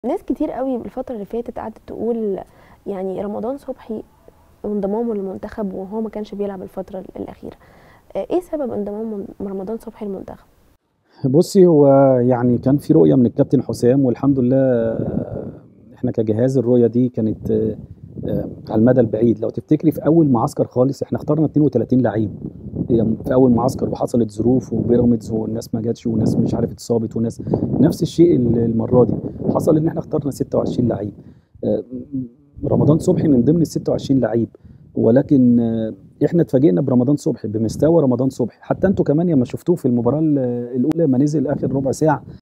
ناس كتير قوي الفترة اللي فاتت قعدت تقول يعني رمضان صبحي وانضمامه للمنتخب وهو ما كانش بيلعب الفترة الأخيرة آه، ايه سبب انضمام رمضان صبحي للمنتخب؟ بُصّي، هو يعني كان في رؤية من الكابتن حسام والحمد لله آه، إحنا كجهاز الرؤية دي كانت آآ على المدى البعيد، لو تفتكري في أول معسكر خالص إحنا اخترنا 32 لعيب، هي في أول معسكر وحصلت ظروف وبيراميدز والناس ما جاتش وناس مش عارف اتصابت وناس نفس الشيء ال المرّة دي، حصل إن إحنا اخترنا 26 لعيب، آآ رمضان صبحي من ضمن ال26 لعيب، ولكن آه، إحنا اتفاجئنا برمضان صبحي، بمستوى رمضان صبحي، حتى أنتم كمان لمّا شفتوه في المباراة ال الأولى أمّا نزل آخر ربع ساعة